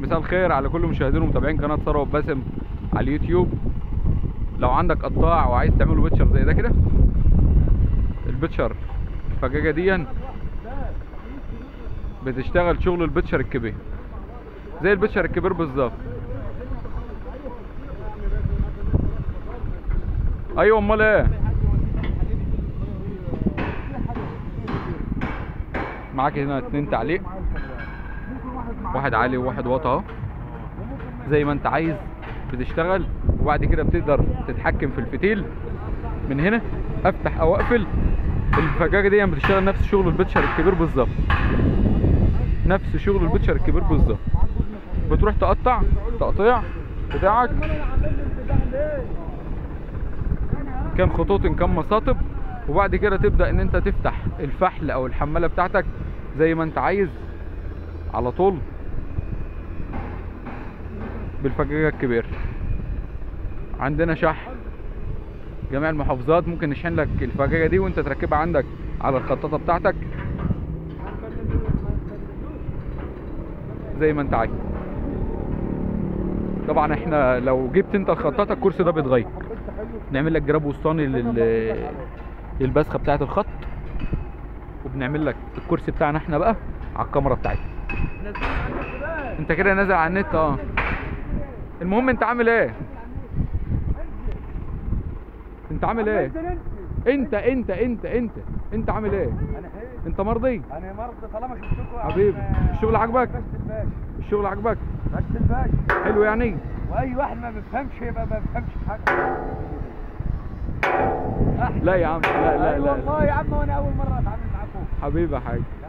مساء الخير على كل مشاهدين ومتابعين قناه ثروت باسم على اليوتيوب لو عندك قطاع وعايز تعمله بيتشر زي ده كده البيتشر الفجاجه دي بتشتغل شغل البيتشر الكبير زي البيتشر الكبير بالظبط ايوه امال ايه معاك هنا اتنين تعليق واحد عالي وواحد واطي اهو زي ما انت عايز بتشتغل وبعد كده بتقدر تتحكم في الفتيل من هنا افتح او اقفل الفجاجه دي بتشتغل نفس شغل البيتشر الكبير بالظبط نفس شغل البيتشر الكبير بالظبط بتروح تقطع تقطيع بتاعك كان خطوط ان كان مساطب وبعد كده تبدا ان انت تفتح الفحل او الحماله بتاعتك زي ما انت عايز على طول بالفجاجه الكبير عندنا شحن جميع المحافظات ممكن نشحن لك الفجاجه دي وانت تركبها عندك على الخطاطه بتاعتك زي ما انت عايز طبعا احنا لو جبت انت الخطاطه الكرسي ده بيتغير نعمل لك جراب وسطاني لل للبسخه بتاعه الخط وبنعمل لك الكرسي بتاعنا احنا بقى على الكاميرا بتاعتنا انت كده نازل على النت اه المهم انت عامل ايه انت عامل ايه انت انت انت انت انت عامل ايه انا حلو انت مرضي انا مرضى طالما شفتكم يا عم حبيبي الشغل عجبك بس الباشا الشغل عجبك بس الباشا حلو يعني واي واحد ما بيفهمش يبقى ما بيفهمش في حاجه أحلى. لا يا عم لا لا أي لا والله يا عم وانا اول مره اتعامل معاكم حبيبي يا حاج